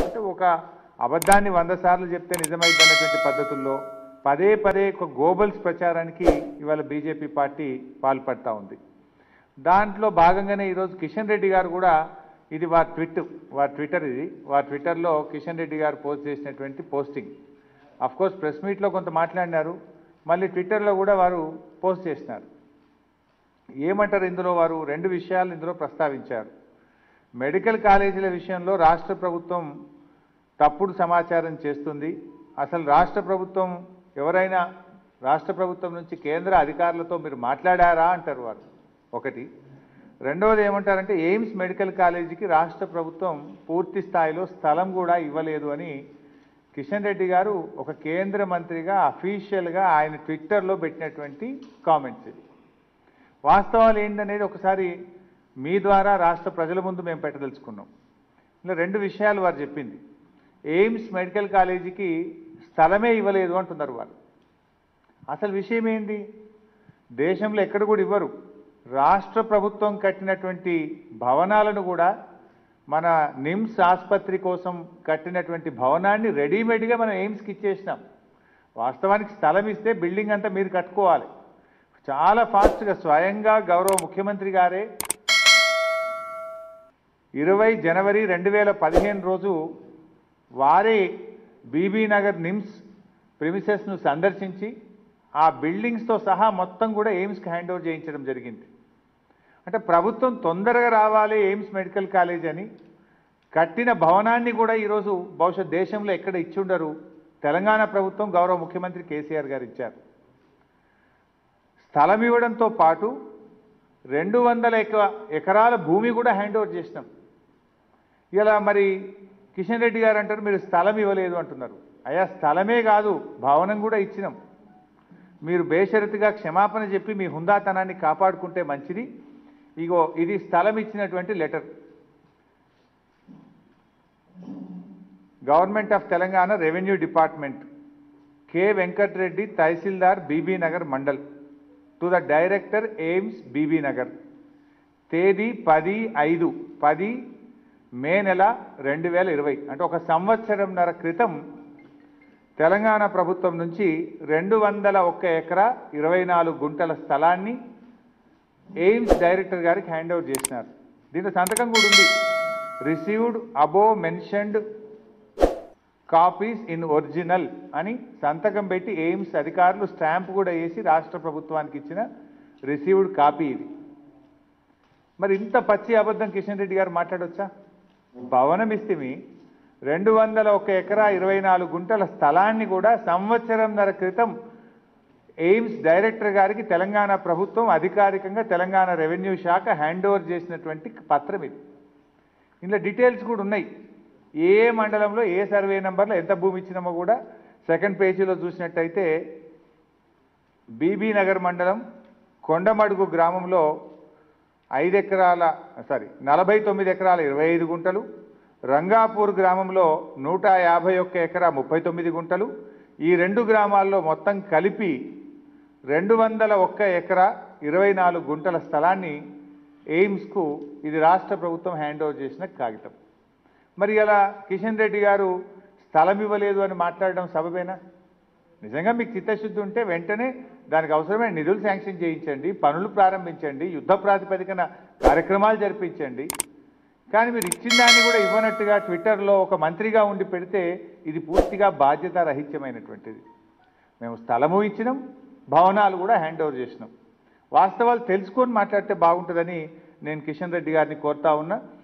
అంటే ఒక అబద్ధాన్ని వంద సార్లు చెప్తే నిజమైంది అన్నటువంటి పద్ధతుల్లో పదే పదే ఒక గోబల్స్ ప్రచారానికి ఇవాళ బీజేపీ పార్టీ పాల్పడతా ఉంది దాంట్లో భాగంగానే ఈరోజు కిషన్ రెడ్డి గారు కూడా ఇది వారి ట్విట్ వారి ట్విట్టర్ ఇది వారి ట్విట్టర్లో కిషన్ రెడ్డి గారు పోస్ట్ చేసినటువంటి పోస్టింగ్ అఫ్ కోర్స్ ప్రెస్ మీట్లో కొంత మాట్లాడినారు మళ్ళీ ట్విట్టర్లో కూడా వారు పోస్ట్ చేసినారు ఏమంటారు ఇందులో వారు రెండు విషయాలు ఇందులో ప్రస్తావించారు మెడికల్ కాలేజీల విషయంలో రాష్ట్ర ప్రభుత్వం తప్పుడు సమాచారం చేస్తుంది అసలు రాష్ట్ర ప్రభుత్వం ఎవరైనా రాష్ట్ర ప్రభుత్వం నుంచి కేంద్ర అధికారులతో మీరు మాట్లాడారా అంటారు వారు ఒకటి రెండవది ఏమంటారంటే ఎయిమ్స్ మెడికల్ కాలేజీకి రాష్ట్ర ప్రభుత్వం పూర్తి స్థాయిలో స్థలం కూడా ఇవ్వలేదు అని కిషన్ రెడ్డి గారు ఒక కేంద్ర మంత్రిగా అఫీషియల్గా ఆయన ట్విట్టర్లో పెట్టినటువంటి కామెంట్స్ ఇది వాస్తవాలు ఏంటనేది ఒకసారి మీ ద్వారా రాష్ట్ర ప్రజల ముందు మేము పెట్టదలుచుకున్నాం ఇలా రెండు విషయాలు వారు చెప్పింది ఎయిమ్స్ మెడికల్ కాలేజీకి స్థలమే ఇవ్వలేదు అంటున్నారు వారు అసలు విషయం ఏంటి దేశంలో ఎక్కడ కూడా ఇవ్వరు రాష్ట్ర ప్రభుత్వం కట్టినటువంటి భవనాలను కూడా మన నిమ్స్ ఆసుపత్రి కోసం కట్టినటువంటి భవనాన్ని రెడీమేడ్గా మనం ఎయిమ్స్కి ఇచ్చేసినాం వాస్తవానికి స్థలం ఇస్తే బిల్డింగ్ అంతా మీరు కట్టుకోవాలి చాలా ఫాస్ట్గా స్వయంగా గౌరవ ముఖ్యమంత్రి గారే ఇరవై జనవరి రెండు వేల పదిహేను రోజు వారే బీబీ నగర్ నిమ్స్ ప్రిమిసెస్ను సందర్శించి ఆ బిల్డింగ్స్తో సహా మొత్తం కూడా ఎయిమ్స్కి హ్యాండ్ ఓవర్ చేయించడం జరిగింది అంటే ప్రభుత్వం తొందరగా రావాలి ఎయిమ్స్ మెడికల్ కాలేజ్ అని కట్టిన భవనాన్ని కూడా ఈరోజు బహుశా దేశంలో ఎక్కడ ఇచ్చుండరు తెలంగాణ ప్రభుత్వం గౌరవ ముఖ్యమంత్రి కేసీఆర్ గారు ఇచ్చారు స్థలం ఇవ్వడంతో పాటు రెండు వందల ఎక ఎకరాల భూమి కూడా హ్యాండ్ ఓవర్ చేసినాం ఇలా మరి కిషన్ రెడ్డి గారు అంటారు మీరు స్థలం ఇవ్వలేదు అంటున్నారు అయ్యా స్థలమే కాదు భవనం కూడా ఇచ్చినాం మీరు బేషరతుగా క్షమాపణ చెప్పి మీ హుందాతనాన్ని కాపాడుకుంటే మంచిది ఇగో ఇది స్థలం ఇచ్చినటువంటి letter government of Telangana revenue department K Venkatreddy tahsildar Bibinagar mandal to the director AIIMS Bibinagar తేదీ పది ఐదు పది మే నెల రెండు వేల ఇరవై అంటే ఒక సంవత్సరంన్నర క్రితం తెలంగాణ ప్రభుత్వం నుంచి రెండు వందల ఒక్క ఎకరా ఇరవై నాలుగు గుంటల స్థలాన్ని ఎయిమ్స్ డైరెక్టర్ గారికి హ్యాండ్ ఓవర్ చేసినారు దీంట్లో సంతకం కూడా ఉంది received above mentioned copies in original అని సంతకం పెట్టి ఎయిమ్స్ అధికారులు స్టాంప్ కూడా వేసి రాష్ట్ర ప్రభుత్వానికి ఇచ్చిన రిసీవ్డ్ కాపీ ఇది మరి ఇంత పచ్చి అబద్ధం కిషన్ రెడ్డి గారు మాట్లాడొచ్చా భవనం ఇస్తేమి రెండు వందల ఒక ఎకరా ఇరవై నాలుగు గుంటల స్థలాన్ని కూడా సంవత్సరంన్నర క్రితం ఎయిమ్స్ డైరెక్టర్ గారికి తెలంగాణ ప్రభుత్వం అధికారికంగా తెలంగాణ రెవెన్యూ శాఖ హ్యాండ్ ఓవర్ చేసినటువంటి పత్రం ఇది ఇందులో డీటెయిల్స్ కూడా ఉన్నాయి ఏ మండలంలో ఏ సర్వే నెంబర్లో ఎంత భూమి ఇచ్చినామో కూడా సెకండ్ పేజీలో చూసినట్టయితే బీబీ నగర్ మండలం కొండమడుగు గ్రామంలో ఐదు ఎకరాల సారీ నలభై తొమ్మిది ఎకరాల ఇరవై ఐదు గుంటలు రంగాపూర్ గ్రామంలో నూట యాభై ఒక్క ఎకరా ముప్పై తొమ్మిది గుంటలు ఈ రెండు గ్రామాల్లో మొత్తం కలిపి రెండు వందల ఒక్క ఎకరా ఇరవై నాలుగు గుంటల స్థలాన్ని ఎయిమ్స్కు ఇది రాష్ట్ర ప్రభుత్వం హ్యాండ్ ఓవర్ చేసిన కాగితం మరి ఇలా కిషన్ రెడ్డి గారు స్థలం ఇవ్వలేదు అని మాట్లాడడం సబబేనా నిజంగా మీకు చిత్తశుద్ధి ఉంటే వెంటనే దానికి అవసరమైన నిధులు శాంక్షన్ చేయించండి పనులు ప్రారంభించండి యుద్ధ ప్రాతిపదికన కార్యక్రమాలు జరిపించండి కానీ మీరు ఇచ్చిన దాన్ని కూడా ఇవ్వనట్టుగా ట్విట్టర్లో ఒక మంత్రిగా ఉండి పెడితే ఇది పూర్తిగా బాధ్యత రహిత్యమైనటువంటిది మేము స్థలము ఇచ్చినాం భవనాలు కూడా హ్యాండ్ ఓవర్ చేసినాం వాస్తవాలు తెలుసుకొని మాట్లాడితే బాగుంటుందని నేను కిషన్ రెడ్డి గారిని కోరుతా ఉన్నా